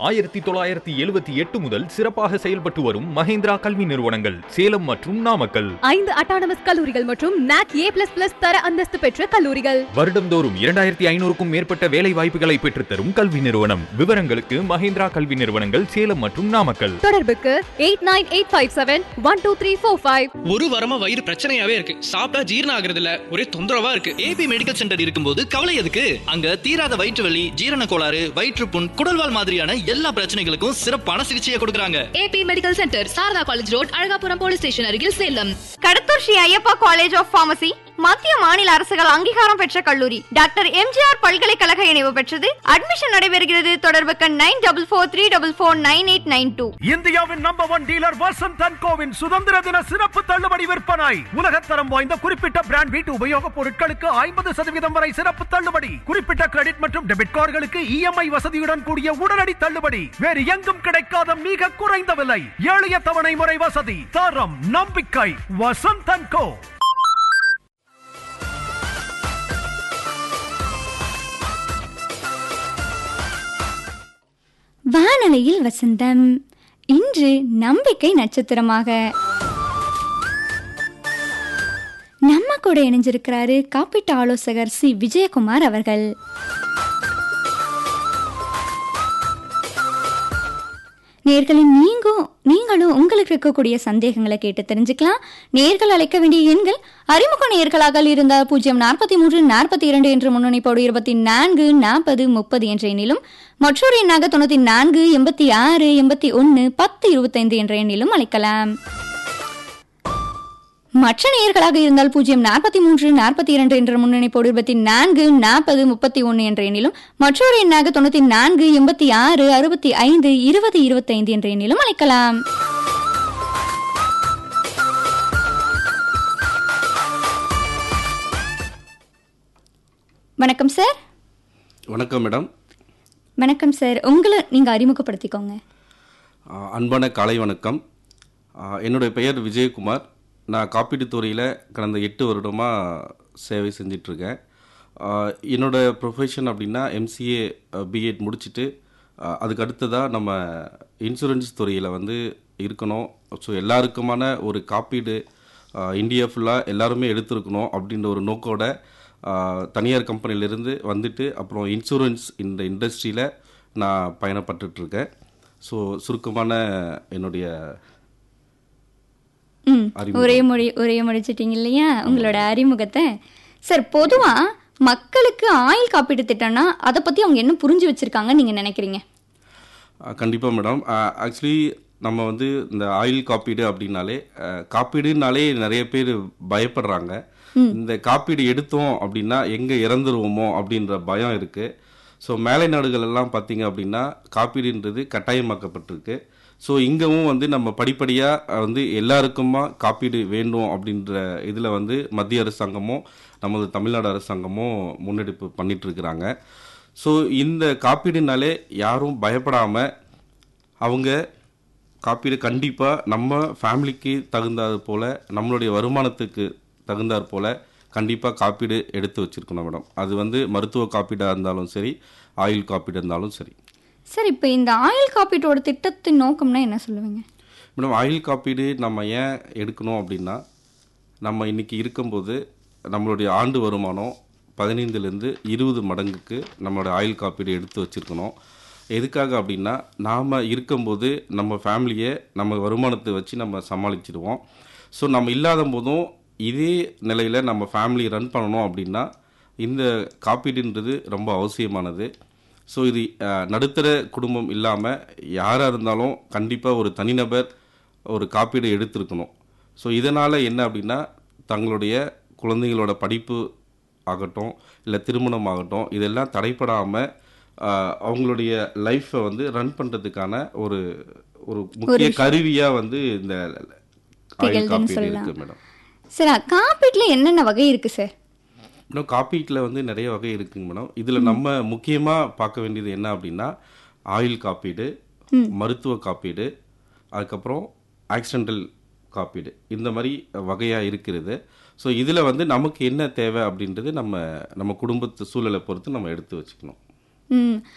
ஆயிரத்தி தொள்ளாயிரத்தி எழுபத்தி எட்டு முதல் சிறப்பாக செயல்பட்டு வரும் மஹேந்திரா கல்வி நிறுவனங்கள் சேலம் மற்றும் நாமக்கல் ஐந்து அட்டானமஸ் கல்லூரிகள் மற்றும் நாக் ஏ பிளஸ் பிளஸ் தர அந்தஸ்து பெற்ற கல்லூரிகள் வருடம்தோறும் இரண்டாயிரத்தி ஐநூறுக்கும் மேற்பட்ட வேலை வாய்ப்புகளை பெற்றுத்தரும் கல்வி நிறுவனம் விவரங்களுக்கு மஹேந்திரா கல்வி நிறுவனங்கள் சேலம் மற்றும் நாமக்கல் தொடர்புக்கு eight nine eight five seven one two three four five ஒரு வாரமா வயிறு பிரச்சனையாவே இருக்கு சாப்பிட்டா ஜீரணம் ஆகுறது இல்ல ஒரே தொந்தரவா இருக்கு ஏபி மெடிக்கல் சென்டர் இருக்கும்போது கவலை எதுக்கு அங்க தீராத வயிற்று வலி ஜீரண கோளாறு வயிற்றுப்புண் குடல்வால் மாதிரியான எல்லா பிரச்சனைகளுக்கும் சிறப்பான சிகிச்சையை கொடுக்கறாங்க AB medical centre Sharada college road Azhagapuram police station அருகில் Salem Kadathur Shri Ayyappa college of pharmacy மத்திய மாநில அரசுகள் அங்கீகாரம் பெற்ற கல்லூரி டாக்டர் எம்ஜிஆர் பல்கலைக்கழக இணைவு பெற்றது அட்மிஷன் நடைபெறுகிறது தொடர்புக்கு nine double four three double four nine eight nine two இந்தியாவின் number one dealer Vasanth and கோவின் சுதந்திர தின சிறப்பு தள்ளுபடி விற்பனை உலகத்தரம் வாய்ந்த குறிப்பிட்ட பிராண்ட் வீட்டு உபயோகப் பொருட்களுக்கு ஐம்பது சதவீதம் வரை சிறப்பு தள்ளுபடி குறிப்பிட்ட கிரெடிட் மற்றும் டெபிட் கார்டுகளுக்கு இஎம்ஐ வசதியுடன் கூடிய உடனடி தள்ளுபடி வேறு எங்கும் கிடைக்காத மிக குறைந்த விலை எளிய தவணை முறை வசதி தரம் நம்பிக்கை வசந்த் அண்ட் கோ வானலையில் வசந்தம் இன்று நம்பிக்கை நட்சத்திரமாக நம்ம கூட இணைஞ்சிருக்கிறாரு காப்பீட்டு ஆலோசகர் சி விஜயகுமார் அவர்கள் நேர்களின் நீங்கும் நீங்களும் உங்களுக்கு இருக்கக்கூடிய சந்தேகங்களை கேட்டு தெரிஞ்சுக்கலாம் நேர்கள் அழைக்க வேண்டிய எண்கள் அறிமுக நேர்களாக இருந்தால் பூஜ்ஜியம் நாற்பத்தி மூன்று நாற்பத்தி இரண்டு என்ற முன்னணிப்போடு இருபத்தி நான்கு நாற்பது முப்பது என்ற எண்ணிலும் மற்றொரு எண்ணாக தொண்ணூற்றி நான்கு எண்பத்தி ஆறு எண்பத்தி ஒன்று பத்து இருபத்தைந்து என்ற எண்ணிலும் அழைக்கலாம் மற்ற நேயர்களாக இருந்தால் பூஜ்ஜியம் நாற்பத்தி மூன்று நாற்பத்தி இரண்டு என்ற முன்னணிப்போடு இருபத்தி நான்கு நாற்பது முப்பத்தி ஒன்று என்ற எண்ணிலும் மற்றொரு எண்ணாக தொண்ணூற்றி நான்கு எண்பத்தி ஆறு அறுபத்தி ஐந்து இருபது இருபத்தைந்து என்ற எண்ணிலும் அழைக்கலாம் வணக்கம் சார் வணக்கம் மேடம் வணக்கம் சார் உங்களை நீங்கள் அறிமுகப்படுத்திக்கோங்க ஆ, அன்பான காலை வணக்கம் ஆ, என்னுடைய பெயர் விஜயகுமார் நான் காப்பீட்டுத் துறையில் கடந்த எட்டு வருடமாக சேவை செஞ்சிட்ருக்கேன் என்னோட ப்ரொஃபஷன் அப்படின்னா எம்சிஏ பிஎட் முடிச்சுட்டு ஆ, அதுக்கு அடுத்ததாக நம்ம இன்சூரன்ஸ் துறையில் வந்து இருக்கணும் ஸோ எல்லாருக்குமான ஒரு காப்பீடு ஆ, இந்தியா ஃபுல்லாக எல்லாருமே எடுத்திருக்கணும் அப்படின்ற ஒரு நோக்கோட ஆ, தனியார் கம்பெனிலேருந்து வந்துட்டு அப்புறம் இன்சூரன்ஸ் இந்த இண்டஸ்ட்ரியில் நான் பயணப்பட்டுட்ருக்கேன் ஸோ சுருக்கமான என்னுடைய ம் அறிமுகம். ஒரே மொழி ஒரே முடிச்சிட்டீங்க இல்லையா உங்களோட அறிமுகத்தை சார் பொதுவா மக்களுக்கு ஆயுள் காப்பீடு திட்டம்னா அதை பத்தி அவங்க என்ன புரிஞ்சு வச்சிருக்காங்கன்னு நீங்க நினைக்கிறீங்க கண்டிப்பாக மேடம் ஆக்சுவலி நம்ம வந்து இந்த ஆயில் காப்பீடு அப்படின்னாலே அஹ், காப்பீடுனாலே நிறைய பேர் பயப்படுறாங்க இந்த காப்பீடு எடுத்தோம் அப்படின்னா எங்கே இறந்துருவோமோ அப்படின்ற பயம் இருக்குது ஸோ மேலை நாடுகள் எல்லாம் பார்த்தீங்க அப்படின்னா காப்பீடுன்றது கட்டாயமாக்கப்பட்டிருக்கு ஸோ இங்கவும் வந்து நம்ம படிப்படியாக வந்து எல்லாருக்குமா காப்பீடு வேண்டும் அப்படின்ற இதில் வந்து மத்திய அரசாங்கமும் நமது தமிழ்நாடு அரசாங்கமும் முன்னெடுப்பு பண்ணிட்டு இருக்கிறாங்க ஸோ இந்த காப்பீடுனாலே யாரும் பயப்படாமல் அவங்க காப்பீடு கண்டிப்பாக நம்ம ஃபேமிலிக்கு தகுந்தாது போல் நம்மளுடைய வருமானத்துக்கு தகுந்தாற் போல் கண்டிப்பாக காப்பீடு எடுத்து வச்சுருக்கணும் மேடம் அது வந்து மருத்துவ காப்பீடாக இருந்தாலும் சரி ஆயுள் காப்பீடு இருந்தாலும் சரி சார் இப்போ இந்த ஆயுள் காப்பீட்டோட திட்டத்தின் நோக்கம்னா என்ன சொல்லுவீங்க மேடம் ஆயுள் காப்பீடு நம்ம ஏன் எடுக்கணும் அப்படின்னா நம்ம இன்னைக்கு இருக்கும்போது நம்மளுடைய ஆண்டு வருமானம் பதினைந்துலேருந்து இருபது மடங்குக்கு நம்மளோட ஆயுள் காப்பீடு எடுத்து வச்சுருக்கணும் எதுக்காக அப்படின்னா நாம் இருக்கும்போது நம்ம ஃபேமிலியை நம்ம வருமானத்தை வச்சு நம்ம சமாளிச்சிடுவோம் ஸோ நம்ம இல்லாத போதும் இதே நிலையில் நம்ம ஃபேமிலி ரன் பண்ணணும் அப்படின்னா இந்த காப்பீடுன்றது ரொம்ப அவசியமானது ஸோ இது அஹ், நடுத்தர குடும்பம் இல்லாமல் யாராக இருந்தாலும் கண்டிப்பாக ஒரு தனிநபர் ஒரு காப்பீடு எடுத்திருக்கணும் ஸோ இதனால் என்ன அப்படின்னா தங்களுடைய குழந்தைங்களோட படிப்பு ஆகட்டும் இல்லை திருமணம் ஆகட்டும் இதெல்லாம் தடைப்படாமல் அவங்களுடைய லைஃப்பை வந்து ரன் பண்ணுறதுக்கான ஒரு ஒரு முக்கிய கருவியாக வந்து இந்த ஆயுள் திகழ்துன்னு காப்பீடு சொல்லலாம். இருக்குது மேடம் சார் காப்பீட்டுல என்னென்ன வகை இருக்கு சார் மேடம் காப்பீட்டில் வந்து நிறைய வகை இருக்குங்க மேடம் இதில் நம்ம முக்கியமாக பார்க்க வேண்டியது என்ன அப்படின்னா ஆயுள் காப்பீடு மருத்துவ காப்பீடு அதுக்கப்புறம் ஆக்சிடென்டல் காப்பீடு இந்த மாதிரி வகையாக இருக்கிறது ஸோ இதில் வந்து நமக்கு என்ன தேவை அப்படின்றது நம்ம நம்ம குடும்பத்து சூழலை பொறுத்து நம்ம எடுத்து வச்சுக்கணும் ம்